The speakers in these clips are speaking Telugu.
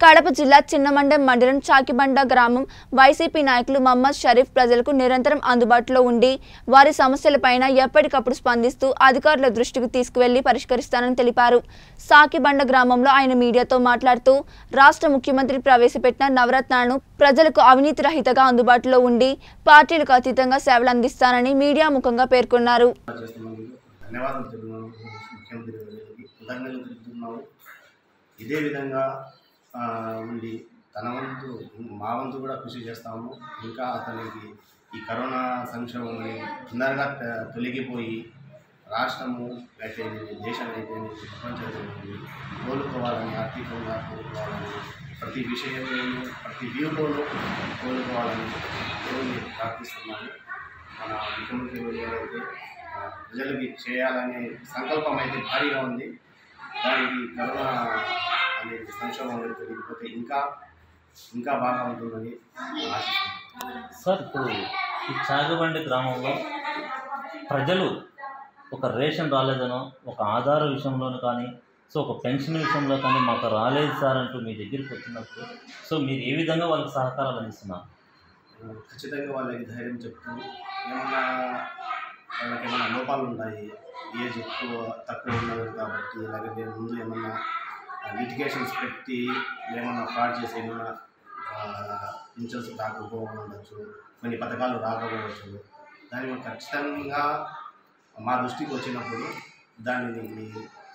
కడప జిల్లా చిన్నమండెం మండలం చాకిబండ గ్రామం వైసీపీ నాయకులు మహమ్మద్ షరీఫ్ ప్రజలకు నిరంతరం అందుబాటులో ఉండి వారి సమస్యలపైన ఎప్పటికప్పుడు స్పందిస్తూ అధికారుల దృష్టికి తీసుకువెళ్లి పరిష్కరిస్తానని తెలిపారు సాకిబండ గ్రామంలో ఆయన మీడియాతో మాట్లాడుతూ రాష్ట్ర ముఖ్యమంత్రి ప్రవేశపెట్టిన నవరత్నాలను ప్రజలకు అవినీతి రహితగా అందుబాటులో ఉండి పార్టీలకు అతీతంగా సేవలు అందిస్తానని మీడియా ముఖంగా పేర్కొన్నారు చేస్తున్నందుకు ధన్యవాదాలు తెలుపుతున్నాను ముఖ్యమంత్రి గారికి కృతజ్ఞతలు తెలుపుతున్నాము ఇదే విధంగా ఆ, ఉండి తన వంతు మా వంతు కూడా కృషి చేస్తాము ఇంకా అతనికి ఈ కరోనా సంక్షోభం అనేది తొందరగా త- తొలగిపోయి రాష్ట్రము అయితే దేశం అయితే ప్రపంచం అయితే కోలుకోవాలని ఆర్థికంగా కోలుకోవాలని ప్రతి విషయంలోనూ ప్రతి వ్యూలోనూ కోలుకోవాలని దేవుని ప్రార్థిస్తున్నాను మన ముఖ్యమంత్రి గారు అయితే ఆ, ప్రజలకి చేయాలనే సంకల్పం అయితే భారీగా ఉంది దానికి కరోనా అనేది సంక్షోభం అనేది తొలగిపోతే ఇంకా ఇంకా బాగా ఉంటుందని ఆశిస్తున్నాను సార్ ఇప్పుడు ఈ చాగబండి గ్రామంలో ప్రజలు ఒక రేషన్ రాలేదనో ఒక ఆధార విషయంలోనూ కానీ సో ఒక పెన్షన్ విషయంలో కానీ మాకు రాలేదు సార్ అంటూ మీ దగ్గరికి వచ్చినప్పుడు సో మీరు ఏ విధంగా వాళ్ళకి సహకారాలు అందిస్తున్నారు ఖచ్చితంగా వాళ్ళకి ధైర్యం చెప్తూ ఏమన్నా వాళ్ళకి ఏమైనా లోపాలు ఉంటాయి ఏజ్ ఎక్కువ తక్కువ ఉన్నది కాబట్టి లేకపోతే ముందు ఏమన్నా లిటిగేషన్స్ పెట్టి ఏమన్నా ఫ్రాడ్ చేసి ఏమన్నా పింఛన్స్ రాకపోవడం ఉండొచ్చు కొన్ని పథకాలు రాకపోవచ్చు దాన్ని మేము ఖచ్చితంగా మా దృష్టికి వచ్చినప్పుడు దానిని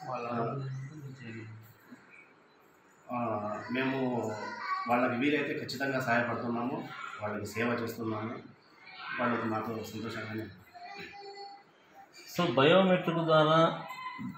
ఆ, మేము వాళ్ళకి వీలైతే ఖచ్చితంగా సహాయపడుతున్నాము వాళ్ళకి సేవ చేస్తున్నాము వాళ్ళకి మాకు సంతోషంగానే ఉంది. సో బయోమెట్రిక్ ద్వారా